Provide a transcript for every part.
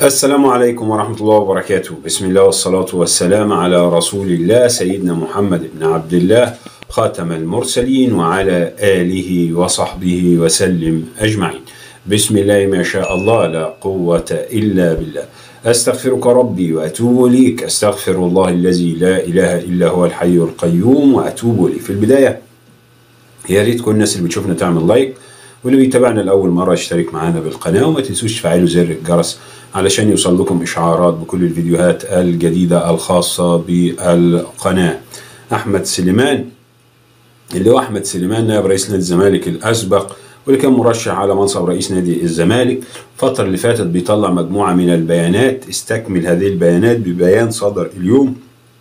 السلام عليكم ورحمة الله وبركاته بسم الله والصلاة والسلام على رسول الله سيدنا محمد بن عبد الله خاتم المرسلين وعلى آله وصحبه وسلم أجمعين بسم الله ما شاء الله لا قوة إلا بالله أستغفرك ربي وأتوب إليك أستغفر الله الذي لا إله إلا هو الحي القيوم وأتوب إليه في البداية يا ريت كل الناس اللي بتشوفنا تعمل لايك واللي بيتابعنا لأول مرة يشترك معانا بالقناة وما تنسوش تفعلوا زر الجرس علشان يوصل لكم إشعارات بكل الفيديوهات الجديدة الخاصة بالقناة أحمد سليمان اللي هو أحمد سليمان نائب رئيس نادي الزمالك الأسبق واللي كان مرشح على منصب رئيس نادي الزمالك الفترة اللي فاتت بيطلع مجموعة من البيانات استكمل هذه البيانات ببيان صدر اليوم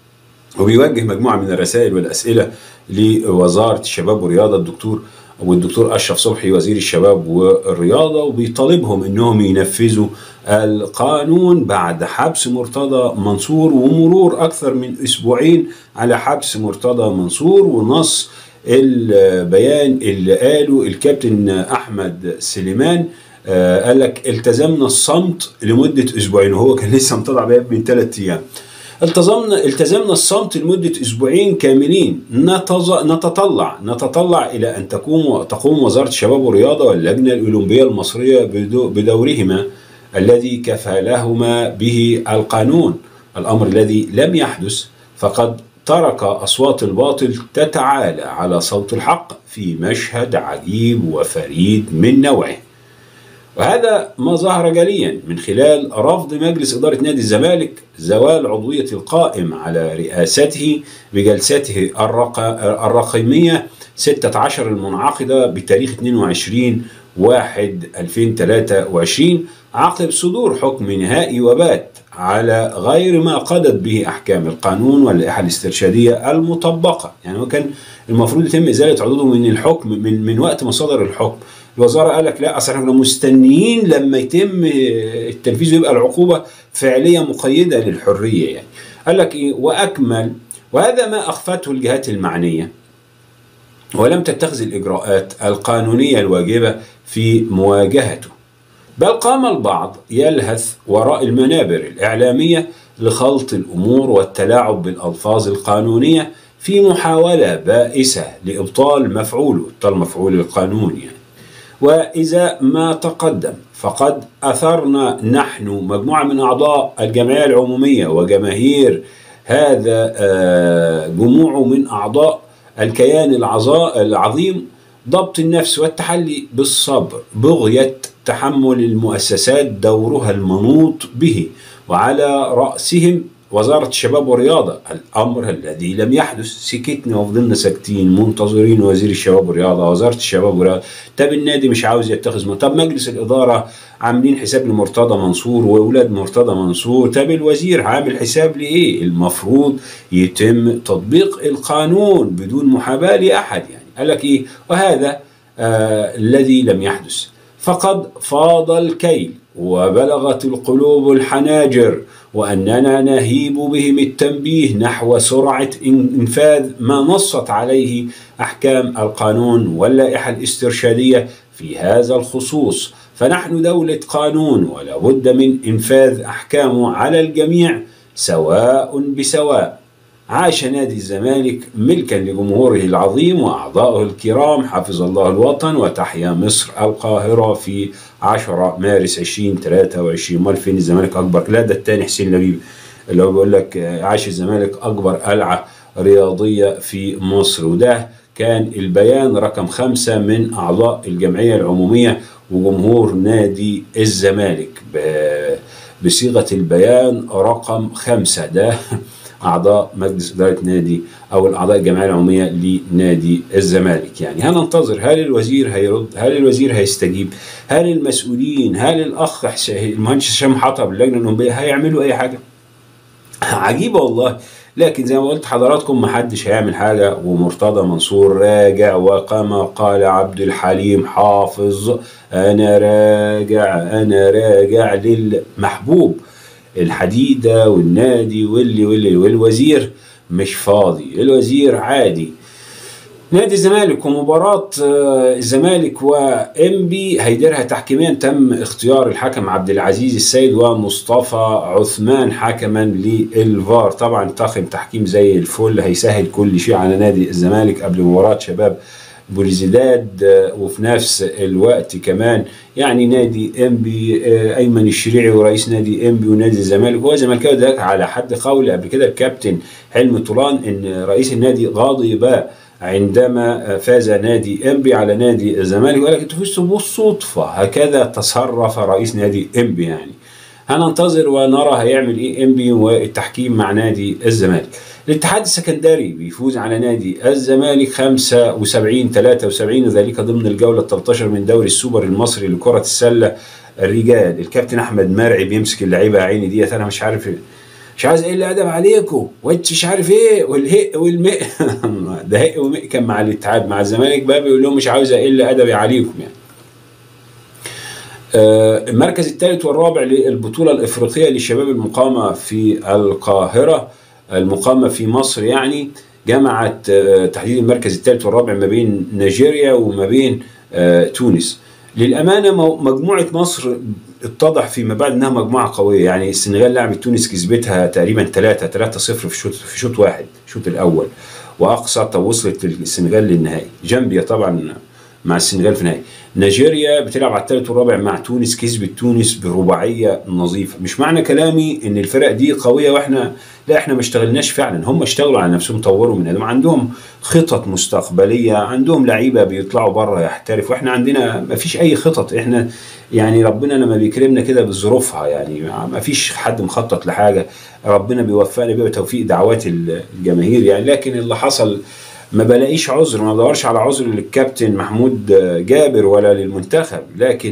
وبيوجه مجموعة من الرسائل والأسئلة لوزارة الشباب والرياضة الدكتور والدكتور أشرف صبحي وزير الشباب والرياضة وبيطالبهم أنهم ينفذوا القانون بعد حبس مرتضى منصور ومرور أكثر من أسبوعين على حبس مرتضى منصور ونص البيان اللي قاله الكابتن أحمد سليمان آه قال لك التزمنا الصمت لمدة أسبوعين وهو كان لسه مطلع بيان من ثلاث أيام التزمنا التزمنا الصمت لمدة أسبوعين كاملين نتز... نتطلع نتطلع إلى أن تقوم تقوم وزارة الشباب والرياضة واللجنة الأولمبية المصرية بدو... بدورهما الذي كفلهما به القانون الأمر الذي لم يحدث فقد ترك أصوات الباطل تتعالى على صوت الحق في مشهد عجيب وفريد من نوعه وهذا ما ظهر جليا من خلال رفض مجلس إدارة نادي الزمالك زوال عضوية القائم على رئاسته بجلسته الرق... الرقمية 16 المنعقدة بتاريخ 22 1 2023 عقب صدور حكم نهائي وبات على غير ما قضت به احكام القانون واللائحه الاسترشاديه المطبقه، يعني هو كان المفروض يتم ازاله عضوه من الحكم من من وقت ما صدر الحكم، الوزاره قال لك لا اصل احنا كنا مستنيين لما يتم التنفيذ يبقى العقوبه فعليه مقيده للحريه يعني. قال لك ايه واكمل وهذا ما اخفته الجهات المعنيه ولم تتخذ الاجراءات القانونيه الواجبه في مواجهته. بل قام البعض يلهث وراء المنابر الإعلامية لخلط الأمور والتلاعب بالألفاظ القانونية في محاولة بائسة لإبطال مفعوله إبطال مفعول القانون يعني وإذا ما تقدم فقد أثرنا نحن مجموعة من أعضاء الجمعية العمومية وجماهير هذا جموع من أعضاء الكيان العظيم ضبط النفس والتحلي بالصبر بغية تحمل المؤسسات دورها المنوط به وعلى رأسهم وزارة الشباب والرياضة الأمر الذي لم يحدث سكتنا وفضلنا ساكتين منتظرين وزير الشباب والرياضة وزارة الشباب والرياضة طب النادي مش عاوز يتخذ طب مجلس الإدارة عاملين حساب لمرتضى منصور وأولاد مرتضى منصور طب الوزير عامل حساب لإيه المفروض يتم تطبيق القانون بدون محاباة لأحد يعني قال لك إيه وهذا آه الذي لم يحدث فقد فاض الكيل وبلغت القلوب الحناجر واننا نهيب بهم التنبيه نحو سرعه انفاذ ما نصت عليه احكام القانون واللائحه الاسترشاديه في هذا الخصوص فنحن دوله قانون ولا بد من انفاذ احكامه على الجميع سواء بسواء عاش نادي الزمالك ملكا لجمهوره العظيم واعضائه الكرام حفظ الله الوطن وتحيا مصر القاهره في 10 مارس 2023 امال فين الزمالك اكبر لا ده الثاني حسين لبيب اللي هو بيقول لك عاش الزمالك اكبر قلعه رياضيه في مصر وده كان البيان رقم خمسة من أعضاء الجمعية العمومية وجمهور نادي الزمالك بصيغة البيان رقم خمسة ده اعضاء مجلس اداره نادي او الاعضاء الجمعيه العموميه لنادي الزمالك يعني هننتظر هل الوزير هيرد هل الوزير هيستجيب هل المسؤولين هل الاخ المهندس هشام حطب اللجنه الاولمبيه هيعملوا اي حاجه عجيبه والله لكن زي ما قلت حضراتكم محدش هيعمل حاجة ومرتضى منصور راجع وكما قال عبد الحليم حافظ أنا راجع أنا راجع للمحبوب الحديدة والنادي واللي واللي والوزير مش فاضي الوزير عادي نادي الزمالك ومباراة الزمالك وإنبي هيديرها تحكيميا تم اختيار الحكم عبد العزيز السيد ومصطفى عثمان حكما للفار طبعا طاقم تحكيم زي الفل هيسهل كل شيء على نادي الزمالك قبل مباراة شباب بوليزيداد وفي نفس الوقت كمان يعني نادي انبي ايمن الشريعي ورئيس نادي انبي ونادي الزمالك هو زملكاوي ده على حد قول قبل كده الكابتن حلمي طولان ان رئيس النادي غاضب عندما فاز نادي انبي على نادي الزمالك وقال لك انتوا فزتوا بالصدفه هكذا تصرف رئيس نادي انبي يعني هننتظر ونرى هيعمل ايه انبي والتحكيم مع نادي الزمالك الاتحاد السكندري بيفوز على نادي الزمالك 75 73 وذلك ضمن الجوله 13 من دوري السوبر المصري لكره السله الرجال الكابتن احمد مرعي بيمسك اللعيبه يا عيني ديت انا مش عارف مش عايز اقل ادب عليكم وانت مش عارف ايه والهق والمق ده هق ومق كان مع الاتحاد مع الزمالك بقى بيقول لهم مش عاوز اقل ادبي عليكم يعني المركز الثالث والرابع للبطوله الافريقيه لشباب المقامه في القاهره المقامه في مصر يعني جمعت تحديد المركز الثالث والرابع ما بين نيجيريا وما بين تونس للامانه مجموعه مصر اتضح فيما بعد انها مجموعه قويه يعني السنغال لعبت تونس كسبتها تقريبا 3 3 0 في شوط في شوط واحد الشوط الاول واقصى وصلت السنغال للنهائي جامبيا طبعا مع السنغال في النهائي نيجيريا بتلعب على الثالث والرابع مع تونس كسبت تونس برباعيه نظيفه مش معنى كلامي ان الفرق دي قويه واحنا لا احنا ما اشتغلناش فعلا هم اشتغلوا على نفسهم طوروا من ادم عندهم خطط مستقبليه عندهم لعيبه بيطلعوا بره يحترف واحنا عندنا ما فيش اي خطط احنا يعني ربنا لما بيكرمنا كده بظروفها يعني ما فيش حد مخطط لحاجه ربنا بيوفقنا بيه بتوفيق دعوات الجماهير يعني لكن اللي حصل ما بلاقيش عذر ما بدورش على عذر للكابتن محمود جابر ولا للمنتخب لكن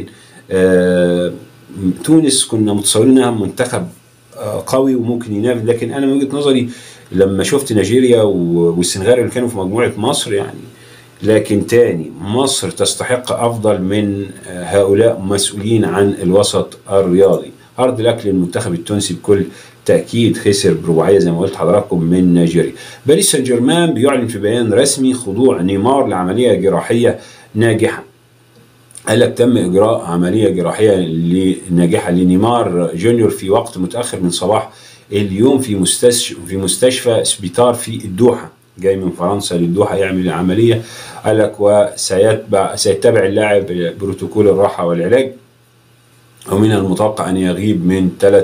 آه تونس كنا متصورين انها منتخب آه قوي وممكن ينافس لكن انا من وجهه نظري لما شفت نيجيريا والسنغال اللي كانوا في مجموعه مصر يعني لكن تاني مصر تستحق افضل من هؤلاء مسؤولين عن الوسط الرياضي هارد لك للمنتخب التونسي بكل تاكيد خسر برباعيه زي ما قلت حضراتكم من نيجيريا باريس سان جيرمان بيعلن في بيان رسمي خضوع نيمار لعمليه جراحيه ناجحه قال لك تم اجراء عمليه جراحيه ناجحه لنيمار جونيور في وقت متاخر من صباح اليوم في مستشفى في مستشفى سبيطار في الدوحه جاي من فرنسا للدوحه يعمل العمليه قال لك وسيتبع سيتبع اللاعب بروتوكول الراحه والعلاج ومن المتوقع ان يغيب من ثلاث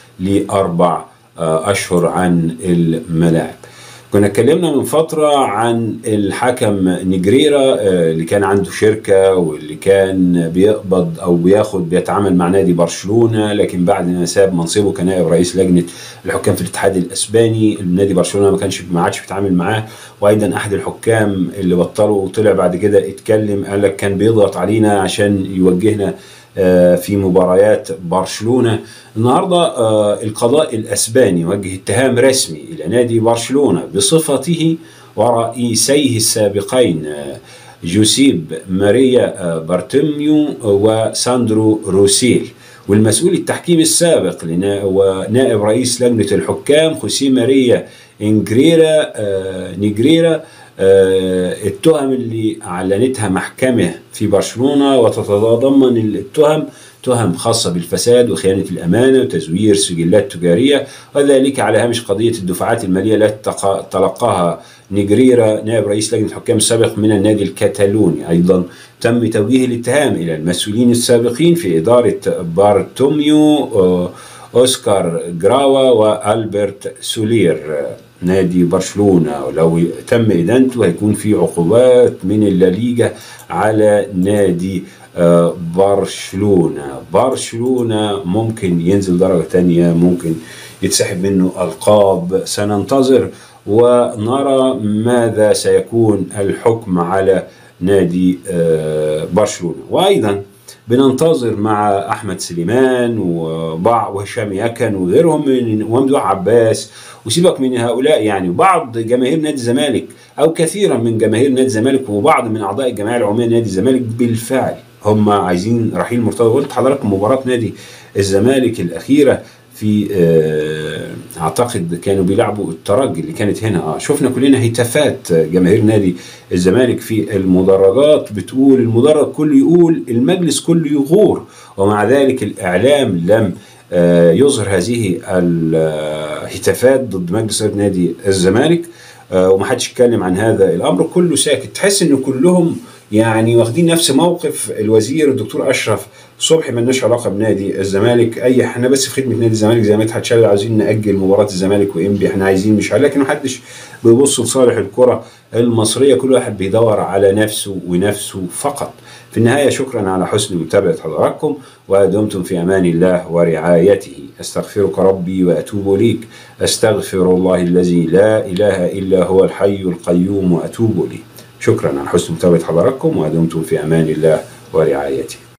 لاربع اشهر عن الملاعب كنا اتكلمنا من فترة عن الحكم نجريرا اللي كان عنده شركة واللي كان بيقبض أو بياخد بيتعامل مع نادي برشلونة لكن بعد ما ساب منصبه كنائب رئيس لجنة الحكام في الاتحاد الأسباني نادي برشلونة ما كانش ما عادش بيتعامل معاه وأيضا أحد الحكام اللي بطلوا وطلع بعد كده اتكلم قال لك كان بيضغط علينا عشان يوجهنا في مباريات برشلونه النهارده القضاء الاسباني وجه اتهام رسمي الى نادي برشلونه بصفته ورئيسيه السابقين جوسيب ماريا بارتيميو وساندرو روسيل والمسؤول التحكيم السابق ونائب رئيس لجنه الحكام خوسيه ماريا انجريرا نيجريرا التهم اللي اعلنتها محكمه في برشلونه وتتضمن التهم تهم خاصة بالفساد وخيانة الأمانة وتزوير سجلات تجارية وذلك على هامش قضية الدفعات المالية التي تلقاها نيجريرا نائب رئيس لجنة الحكام السابق من النادي الكتالوني أيضا تم توجيه الاتهام إلى المسؤولين السابقين في إدارة بارتوميو أوسكار جراوا وألبرت سولير نادي برشلونه ولو تم ادانته هيكون في عقوبات من الليجا على نادي برشلونه برشلونه ممكن ينزل درجه تانية ممكن يتسحب منه القاب سننتظر ونرى ماذا سيكون الحكم على نادي برشلونه وايضا بننتظر مع احمد سليمان وبعض وهشام يكن وغيرهم من وممدوح عباس وسيبك من هؤلاء يعني بعض جماهير نادي الزمالك او كثيرا من جماهير نادي الزمالك وبعض من اعضاء الجمعيه العموميه نادي الزمالك بالفعل هم عايزين رحيل مرتضى قلت حضراتكم مباراه نادي الزمالك الاخيره في آه، اعتقد كانوا بيلعبوا الترجي اللي كانت هنا اه شفنا كلنا هتافات جماهير نادي الزمالك في المدرجات بتقول المدرج كله يقول المجلس كله يغور ومع ذلك الاعلام لم آه، يظهر هذه الهتافات ضد مجلس إدارة نادي الزمالك آه، ومحدش يتكلم عن هذا الامر كله ساكت تحس ان كلهم يعني واخدين نفس موقف الوزير الدكتور اشرف صبحي ملناش علاقه بنادي الزمالك اي احنا بس في خدمه نادي الزمالك زي مدحت شلبي عايزين ناجل مباراه الزمالك وانبي احنا عايزين مش عارف لكن محدش بيبص لصالح الكره المصريه كل واحد بيدور على نفسه ونفسه فقط في النهايه شكرا على حسن متابعه حضراتكم ودمتم في امان الله ورعايته استغفرك ربي واتوب اليك استغفر الله الذي لا اله الا هو الحي القيوم واتوب اليه شكرا على حسن متابعه حضراتكم ودمتم في امان الله ورعايته